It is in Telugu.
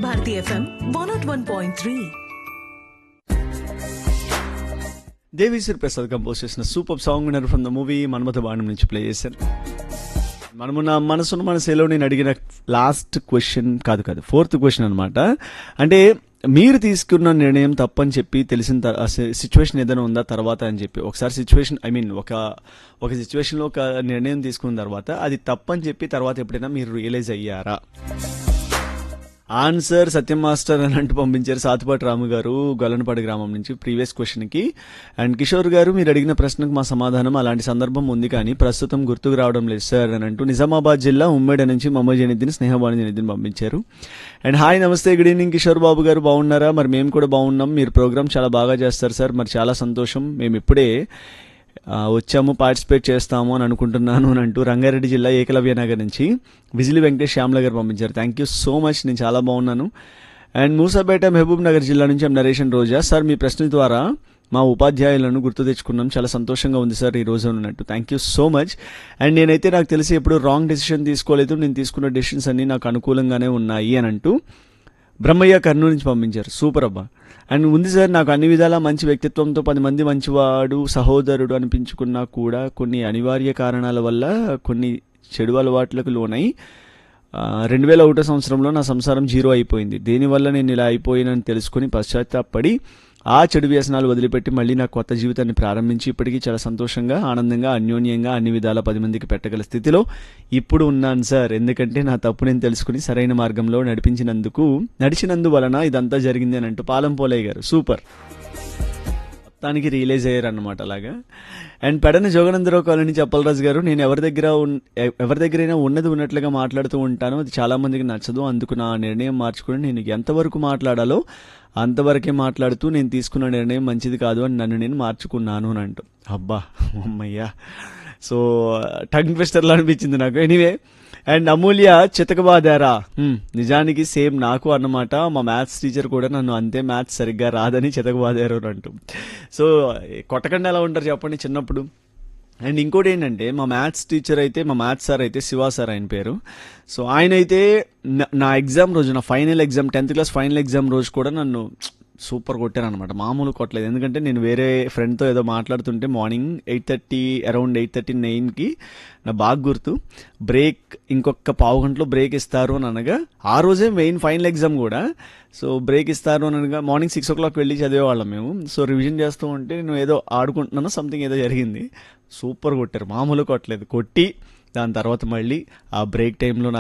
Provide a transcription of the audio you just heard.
Bharati FM one nought one point three Devi Sri Prasad compose చేసిన super song winner from the movie Manmatha Banam నుంచి ప్లే చేశాను మనము నా మనసును మనసులో నేను అడిగిన లాస్ట్ క్వశ్చన్ కాదు కాదు ఫోర్త్ క్వశ్చన్ అనమాట అంటే మీరు తీసుకున్న నిర్ణయం తప్పని చెప్పి తెలిసిన సిచ్యువేషన్ ఏదైనా ఉందా తర్వాత అని చెప్పి ఒకసారి సిచ్యువేషన్ ఐ మీన్ ఒక ఒక సిచ్యువేషన్లో ఒక నిర్ణయం తీసుకున్న తర్వాత అది తప్పని చెప్పి తర్వాత ఎప్పుడైనా మీరు రియలైజ్ అయ్యారా ఆన్సర్ సత్యం మాస్టర్ అని అంటూ పంపించారు సాతుపాటి రాము గారు గొల్లనపాడు గ్రామం నుంచి ప్రీవియస్ క్వశ్చన్కి అండ్ కిషోర్ గారు మీరు అడిగిన ప్రశ్నకు మా సమాధానం అలాంటి సందర్భం ఉంది కానీ ప్రస్తుతం గుర్తుకు రావడం లేదు సార్ అని అంటూ నిజామాబాద్ జిల్లా ఉమ్మడి నుంచి మమ్మ జనిద్దిని స్నేహబాణి జనిద్దిని పంపించారు అండ్ హాయ్ నమస్తే గుడ్ ఈవినింగ్ కిషోర్ బాబు గారు బాగున్నారా మరి మేము కూడా బాగున్నాం మీరు ప్రోగ్రామ్ చాలా బాగా చేస్తారు సార్ మరి చాలా సంతోషం మేము ఇప్పుడే ఆ, వచ్చాము పార్టిసిపేట్ చేస్తాము అని అనుకుంటున్నాను అని అంటూ రంగారెడ్డి జిల్లా ఏకలవ్య నగర్ నుంచి విజిలి వెంకటేష్ శ్యామ్ల గారు పంపించారు థ్యాంక్ యూ సో మచ్ నేను చాలా బాగున్నాను అండ్ మూసాపేట మహబూబ్ నగర్ జిల్లా నుంచి ఎం నరేషన్ రోజా సార్ మీ ప్రశ్న ద్వారా మా ఉపాధ్యాయులను గుర్తు తెచ్చుకున్నాం చాలా సంతోషంగా ఉంది సార్ ఈ రోజు అన్నట్టు thank you so much and నేనైతే నాకు తెలిసి ఎప్పుడు రాంగ్ డెసిషన్ తీసుకోలేదు నేను తీసుకున్న డెసిషన్స్ అన్నీ నాకు అనుకూలంగానే ఉన్నాయి అని అంటూ బ్రహ్మయ్య కర్నూలు నుంచి పంపించారు సూపర్ అబ్బా అండ్ ఉంది సార్ నాకు అన్ని విధాలా మంచి వ్యక్తిత్వంతో పది మంది మంచివాడు సహోదరుడు అనిపించుకున్నా కూడా కొన్ని అనివార్య కారణాల వల్ల కొన్ని చెడు అలవాట్లకు లోనై ఆ, రెండు వేల ఒకటో సంవత్సరంలో నా సంసారం జీరో అయిపోయింది దీనివల్ల నేను ఇలా అయిపోయినని తెలుసుకుని పశ్చాత్తాపడి ఆ చెడు వ్యసనాలు వదిలిపెట్టి మళ్ళీ నా కొత్త జీవితాన్ని ప్రారంభించి ఇప్పటికీ చాలా సంతోషంగా ఆనందంగా అన్యోన్యంగా అన్ని విధాల పది మందికి పెట్టగల స్థితిలో ఇప్పుడు ఉన్నాను సార్ ఎందుకంటే నా తప్పు నేను తెలుసుకుని సరైన మార్గంలో నడిపించినందుకు నడిచినందువలన ఇదంతా జరిగింది అని అంటూ పాలం పోలయ్య గారు సూపర్ మొత్తానికి రియలైజ్ అయ్యారు అనమాట అలాగా అండ్ పెడన జోగనందరావు కాలనీ చెప్పలరాజు గారు నేను ఎవరి దగ్గర ఉన్- ఎ- ఎవరి దగ్గరైనా ఉన్నది ఉన్నట్లుగా మాట్లాడుతూ ఉంటాను అది చాలా మందికి నచ్చదు అందుకు నా నిర్ణయం మార్చుకుని నేను ఎంతవరకు మాట్లాడాలో అంతవరకే మాట్లాడుతూ నేను తీసుకున్న నిర్ణయం మంచిది కాదు అని నన్ను నేను మార్చుకున్నాను అని అంటూ అబ్బా అమ్మయ్యా సో టంగ్ ట్విస్టర్లా అనిపించింది నాకు ఎనీవే అండ్ అమూల్య చితకబాదారా హ్మ్, నిజానికి సేమ్ నాకు అన్నమాట మా మ్యాథ్స్ టీచర్ కూడా నన్ను అంతే మ్యాథ్స్ సరిగ్గా రాదని చితకబాదారు అని అంటూ సో కొట్టకుండా ఎలా ఉంటారు చెప్పండి చిన్నప్పుడు అండ్ ఇంకోటి ఏంటంటే మా మ్యాథ్స్ టీచర్ అయితే మా మ్యాథ్స్ సార్ అయితే శివ సార్ ఆయన పేరు సో ఆయన అయితే నా- నా ఎగ్జామ్ రోజు నా final exam tenth class final exam రోజు కూడా నన్ను సూపర్ కొట్టారు అనమాట మామూలు కొట్టలేదు ఎందుకంటే నేను వేరే ఫ్రెండ్తో ఏదో మాట్లాడుతుంటే morning eight thirty around eight thirty నైన్కి నా బాగా గుర్తు బ్రేక్ ఇంకొక పావు గంటలో బ్రేక్ ఇస్తారు అని అనగా ఆ రోజే మెయిన్ ఫైనల్ ఎగ్జామ్ కూడా సో బ్రేక్ ఇస్తారు అని అనగా మార్నింగ్ సిక్స్ ఓ క్లాక్ వెళ్ళి చదివేవాళ్ళం మేము సో రివిజన్ చేస్తూ ఉంటే నేను ఏదో ఆడుకుంటున్నాను సంథింగ్ ఏదో జరిగింది సూపర్ కొట్టారు మామూలు కొట్టలేదు కొట్టి దాని తర్వాత మళ్ళీ ఆ బ్రేక్ టైంలో